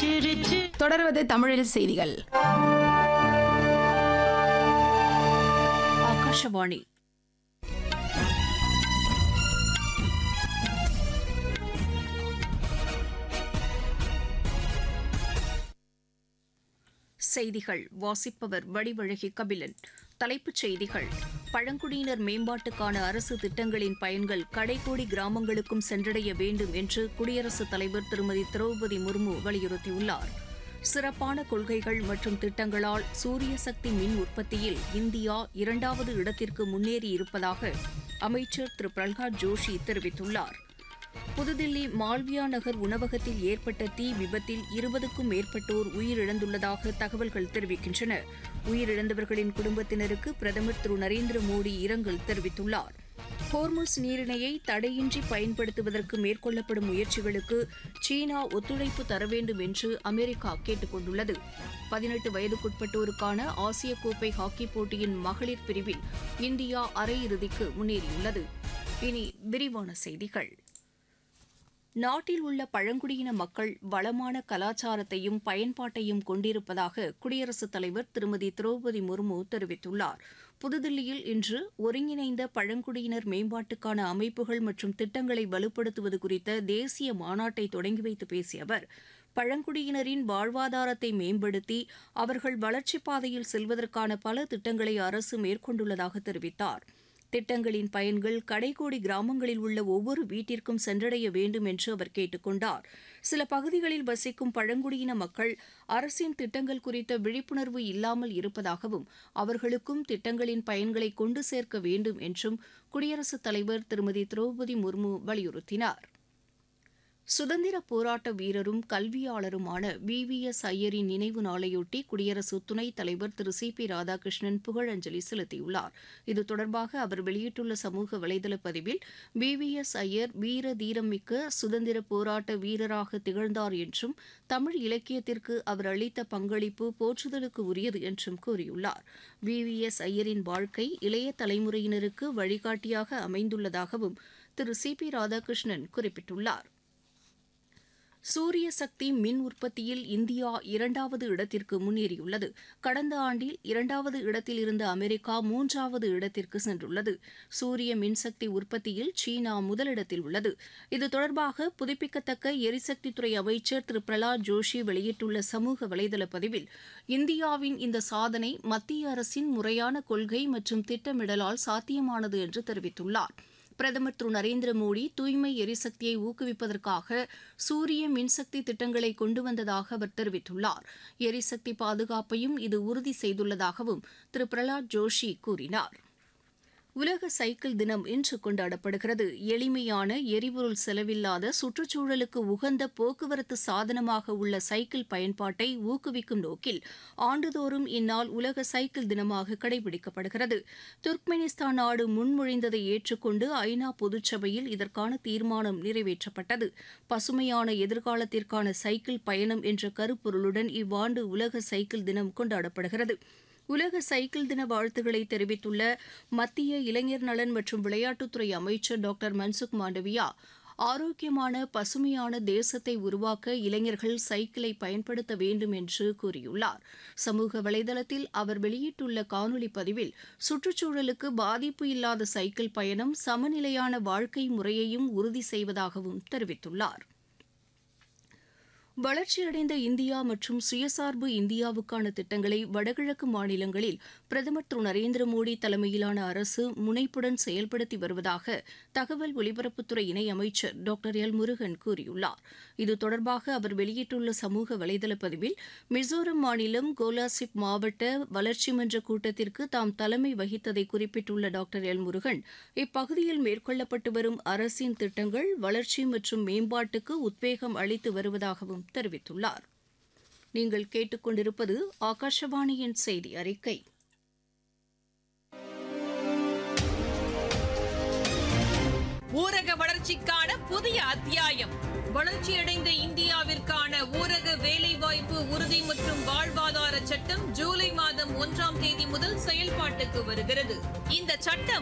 தொடர்வது தமிழில் செய்திகள் ஆகாஷவாணி செய்திகள் வாசிப்பவர் வடிவழகி கபிலன் தலைப்புச் செய்திகள் பழங்குடியினர் மேம்பாட்டுக்கான அரசு திட்டங்களின் பயன்கள் கடைக்கோடி கிராமங்களுக்கும் சென்றடைய வேண்டும் என்று குடியரசுத் தலைவர் திருமதி திரௌபதி முர்மு வலியுறுத்தியுள்ளார் சிறப்பான கொள்கைகள் மற்றும் திட்டங்களால் சூரிய சக்தி மின் உற்பத்தியில் இந்தியா இரண்டாவது இடத்திற்கு முன்னேறியிருப்பதாக அமைச்சர் திரு பிரல்ஹாத் ஜோஷி தெரிவித்துள்ளார் புதுதில்லி மால்வியா நகர் உணவகத்தில் ஏற்பட்ட தீ விபத்தில் இருபதுக்கும் மேற்பட்டோர் உயிரிழந்துள்ளதாக தகவல்கள் தெரிவிக்கின்றன உயிரிழந்தவர்களின் குடும்பத்தினருக்கு பிரதமர் திரு நரேந்திர மோடி இரங்கல் தெரிவித்துள்ளார் ஹோர்முஸ் நீரிணையை தடையின்றி பயன்படுத்துவதற்கு மேற்கொள்ளப்படும் முயற்சிகளுக்கு சீனா ஒத்துழைப்பு தர வேண்டும் என்று அமெரிக்கா கேட்டுக் கொண்டுள்ளது பதினெட்டு வயதுக்குட்பட்டோருக்கான ஆசிய கோப்பை ஹாக்கி போட்டியின் மகளிர் பிரிவில் இந்தியா அரையிறுதிக்கு முன்னேறியுள்ளது இனி விரிவான செய்திகள் நாட்டில் உள்ள பழங்குடியின மக்கள் வளமான கலாச்சாரத்தையும் பயன்பாட்டையும் கொண்டிருப்பதாக குடியரசுத் தலைவர் திருமதி திரௌபதி முர்மு தெரிவித்துள்ளார் புதுதில்லியில் இன்று ஒருங்கிணைந்த பழங்குடியினர் மேம்பாட்டுக்கான அமைப்புகள் மற்றும் திட்டங்களை வலுப்படுத்துவது குறித்த தேசிய மாநாட்டை தொடங்கி வைத்து பேசிய அவர் பழங்குடியினரின் வாழ்வாதாரத்தை மேம்படுத்தி அவர்கள் வளர்ச்சிப் பாதையில் செல்வதற்கான பல திட்டங்களை அரசு மேற்கொண்டுள்ளதாக தெரிவித்தார் திட்டங்களின் பயன்கள் கடைக்கோடி கிராமங்களில் உள்ள ஒவ்வொரு வீட்டிற்கும் சென்றடைய வேண்டும் என்று அவர் கேட்டுக் கொண்டார் சில பகுதிகளில் வசிக்கும் பழங்குடியின மக்கள் அரசின் திட்டங்கள் குறித்த விழிப்புணர்வு இல்லாமல் இருப்பதாகவும் அவர்களுக்கும் திட்டங்களின் பயன்களை கொண்டு சேர்க்க வேண்டும் என்றும் குடியரசுத் தலைவர் திருமதி திரௌபதி முர்மு வலியுறுத்தினார் சுதந்திர போராட்ட வீரரும் கல்வியாளருமான வி வி எஸ் ஐயரின் நினைவு நாளையொட்டி குடியரசு துணைத் தலைவர் திரு சி பி ராதாகிருஷ்ணன் புகழஞ்சலி செலுத்தியுள்ளார் இது தொடர்பாக அவர் வெளியிட்டுள்ள சமூக வலைதள பதிவில் வி வி எஸ் ஐயர் வீர தீரமிக்க சுதந்திர போராட்ட வீரராக திகழ்ந்தார் என்றும் தமிழ் இலக்கியத்திற்கு அவர் அளித்த பங்களிப்பு போற்றுதலுக்கு உரியது என்றும் கூறியுள்ளார் வி வி எஸ் ஐயரின் வாழ்க்கை இளைய தலைமுறையினருக்கு வழிகாட்டியாக அமைந்துள்ளதாகவும் திரு சி பி ராதாகிருஷ்ணன் குறிப்பிட்டுள்ளார் சூரிய சக்தி மின் உற்பத்தியில் இந்தியா இரண்டாவது இடத்திற்கு முன்னேறியுள்ளது கடந்த ஆண்டில் இரண்டாவது இடத்தில் இருந்த அமெரிக்கா மூன்றாவது இடத்திற்கு சென்றுள்ளது சூரிய மின்சக்தி உற்பத்தியில் சீனா முதலிடத்தில் உள்ளது இது தொடர்பாக புதுப்பிக்கத்தக்க எரிசக்தித்துறை அமைச்சர் திரு பிரலாத் ஜோஷி வெளியிட்டுள்ள சமூக வலைதள பதிவில் இந்தியாவின் இந்த சாதனை மத்திய அரசின் முறையான கொள்கை மற்றும் திட்டமிடலால் சாத்தியமானது என்று தெரிவித்துள்ளார் பிரதமர் திரு நரேந்திர மோடி தூய்மை எரிசக்தியை ஊக்குவிப்பதற்காக சூரிய மின்சக்தி திட்டங்களை கொண்டு வந்ததாக அவர் தெரிவித்துள்ளார் எரிசக்தி பாதுகாப்பையும் இது உறுதி செய்துள்ளதாகவும் திரு பிரலாத் ஜோஷி கூறினார் உலக சைக்கிள் தினம் இன்று கொண்டாடப்படுகிறது எளிமையான எரிபொருள் செலவில்லாத சுற்றுச்சூழலுக்கு உகந்த போக்குவரத்து சாதனமாக உள்ள சைக்கிள் பயன்பாட்டை ஊக்குவிக்கும் நோக்கில் ஆண்டுதோறும் இந்நாள் உலக சைக்கிள் தினமாக கடைபிடிக்கப்படுகிறது துர்க்மெனிஸ்தான் நாடு முன்மொழிந்ததை ஏற்றுக்கொண்டு ஐநா பொதுச்சபையில் இதற்கான தீர்மானம் நிறைவேற்றப்பட்டது பசுமையான எதிர்காலத்திற்கான சைக்கிள் பயணம் என்ற கருப்பொருளுடன் இவ்வாண்டு உலக சைக்கிள் தினம் கொண்டாடப்படுகிறது உலக சைக்கிள் தின வாழ்த்துக்களை தெரிவித்துள்ள மத்திய இளைஞர் நலன் மற்றும் விளையாட்டுத்துறை அமைச்சர் டாக்டர் மன்சுக் மாண்டவியா ஆரோக்கியமான பசுமையான தேசத்தை உருவாக்க இளைஞர்கள் சைக்கிளை பயன்படுத்த வேண்டும் என்று கூறியுள்ளார் சமூக வலைதளத்தில் அவர் வெளியிட்டுள்ள காணொலி பதிவில் சுற்றுச்சூழலுக்கு பாதிப்பு இல்லாத சைக்கிள் பயணம் சமநிலையான வாழ்க்கை முறையையும் உறுதி செய்வதாகவும் தெரிவித்துள்ளார் வளர்ச்சியடைந்த இந்தியா மற்றும் சுயசார்பு இந்தியாவுக்கான திட்டங்களை வடகிழக்கு மாநிலங்களில் பிரதமர் திரு நரேந்திர மோடி தலைமையிலான அரசு முனைப்புடன் செயல்படுத்தி வருவதாக தகவல் ஒலிபரப்புத்துறை இணையமைச்சர் டாக்டர் எல் முருகன் கூறியுள்ளார் இது தொடர்பாக அவர் வெளியிட்டுள்ள சமூக வலைதள பதிவில் மிசோரம் மாநிலம் கோலாசிப் மாவட்ட வளர்ச்சி மன்ற கூட்டத்திற்கு தாம் தலைமை வகித்ததை குறிப்பிட்டுள்ள டாக்டர் எல் முருகன் இப்பகுதியில் மேற்கொள்ளப்பட்டு வரும் அரசின் திட்டங்கள் வளர்ச்சி மற்றும் மேம்பாட்டுக்கு உத்வேகம் அளித்து வருவதாகவும் தெரிவித்துள்ளார் நீங்கள் கேட்டுக்கொண்டிருப்பது ஆகாஷவாணியின் செய்தி அறிக்கை ஊரக வளர்ச்சிக்கான புதிய அத்தியாயம் வளர்ச்சியடைந்த இந்தியாவிற்கான ஊரக வேலைவாய்ப்பு உறுதி மற்றும் வாழ்வாதார சட்டம் ஜூலை மாதம் ஒன்றாம் தேதி முதல் செயல்பாட்டுக்கு வருகிறது இந்த சட்டம்